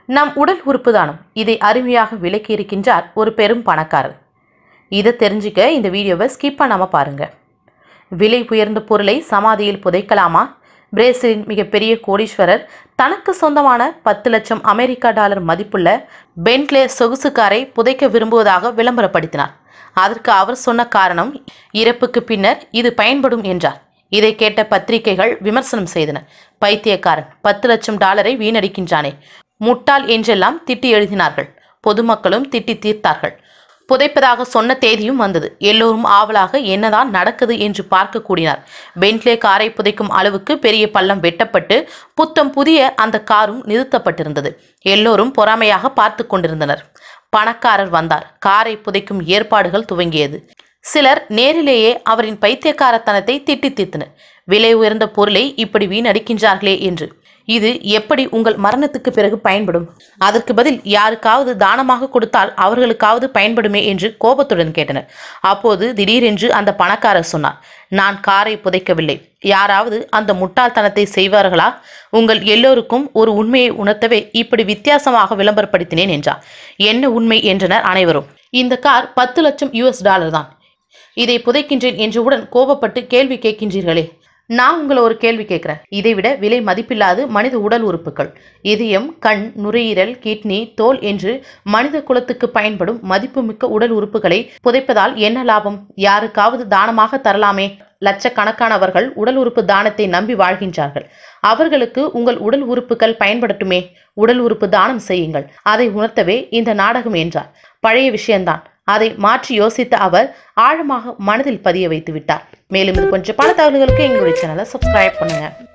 நம் உடல் உறுப்பு தானம் இதை அருமையாக விளக்கி இருக்கின்றார் ஒரு பெரும் பணக்காரர் இதை தெரிஞ்சுக்க இந்த வீடியோவை ஸ்கிப் பண்ணாமல் பாருங்க விலை உயர்ந்த பொருளை சமாதியில் புதைக்கலாமா பிரேசிலின் மிகப்பெரிய கோடீஸ்வரர் தனக்கு சொந்தமான பத்து லட்சம் அமெரிக்கா டாலர் மதிப்புள்ள பென்ட்லே சொகுசு காரை புதைக்க விரும்புவதாக விளம்பரப்படுத்தினார் அதற்கு அவர் சொன்ன காரணம் இறப்புக்கு பின்னர் இது பயன்படும் என்றார் இதை கேட்ட பத்திரிகைகள் விமர்சனம் செய்தன பைத்தியக்காரன் பத்து லட்சம் டாலரை வீணடிக்கின்றானே முட்டாள் என்றெல்லாம் திட்டி எழுதினார்கள் பொதுமக்களும் திட்டி தீர்த்தார்கள் புதைப்பதாக சொன்ன தேதியும் வந்தது எல்லோரும் ஆவலாக என்னதான் நடக்குது என்று பார்க்க கூடினார் பென்ட்லே காரை புதைக்கும் அளவுக்கு பெரிய பள்ளம் வெட்டப்பட்டு புத்தம் புதிய அந்த காரும் நிறுத்தப்பட்டிருந்தது எல்லோரும் பொறாமையாக பார்த்து கொண்டிருந்தனர் பணக்காரர் வந்தார் காரை புதைக்கும் ஏற்பாடுகள் துவங்கியது சிலர் நேரிலேயே அவரின் பைத்தியக்காரத்தனத்தை திட்டி தீர்த்தனர் விலை உயர்ந்த பொருளை இப்படி வீணடிக்கின்றார்களே என்று இது எப்படி உங்கள் மரணத்துக்கு பிறகு பயன்படும் அதற்கு பதில் யாருக்காவது தானமாக கொடுத்தால் அவர்களுக்காவது பயன்படுமே என்று கோபத்துடன் கேட்டனர் அப்போது திடீரென்று அந்த பணக்காரர் சொன்னார் நான் காரை புதைக்கவில்லை யாராவது அந்த முட்டாள்தனத்தை செய்வார்களா உங்கள் எல்லோருக்கும் ஒரு உண்மையை உணர்த்தவே இப்படி வித்தியாசமாக விளம்பரப்படுத்தினேன் என்றார் என்ன உண்மை என்றனர் அனைவரும் இந்த கார் பத்து லட்சம் யூஎஸ் டாலர் தான் இதை புதைக்கின்றேன் என்றவுடன் கோபப்பட்டு கேள்வி கேட்கின்றீர்களே நான் உங்களை ஒரு கேள்வி கேட்குறேன் இதைவிட விலை மதிப்பில்லாது மனித உடல் உறுப்புகள் இதயம் கண் நுரையீரல் கிட்னி தோல் என்று மனித குலத்துக்கு பயன்படும் மதிப்புமிக்க உடல் உறுப்புகளை புதைப்பதால் என்ன லாபம் யாருக்காவது தானமாக தரலாமே லட்சக்கணக்கானவர்கள் உடல் உறுப்பு தானத்தை நம்பி வாழ்கின்றார்கள் அவர்களுக்கு உங்கள் உடல் உறுப்புகள் பயன்படட்டுமே உடல் உறுப்பு தானம் செய்யுங்கள் அதை உணர்த்தவே இந்த நாடகம் என்றார் பழைய விஷயம்தான் அதை மாற்றி யோசித்த அவர் ஆழமாக மனதில் பதிய வைத்து விட்டார் மேலும் இது கொஞ்சம் பல தகவல்களுக்கு எங்களுடைய சேனலை சப்ஸ்கிரைப் பண்ணுங்க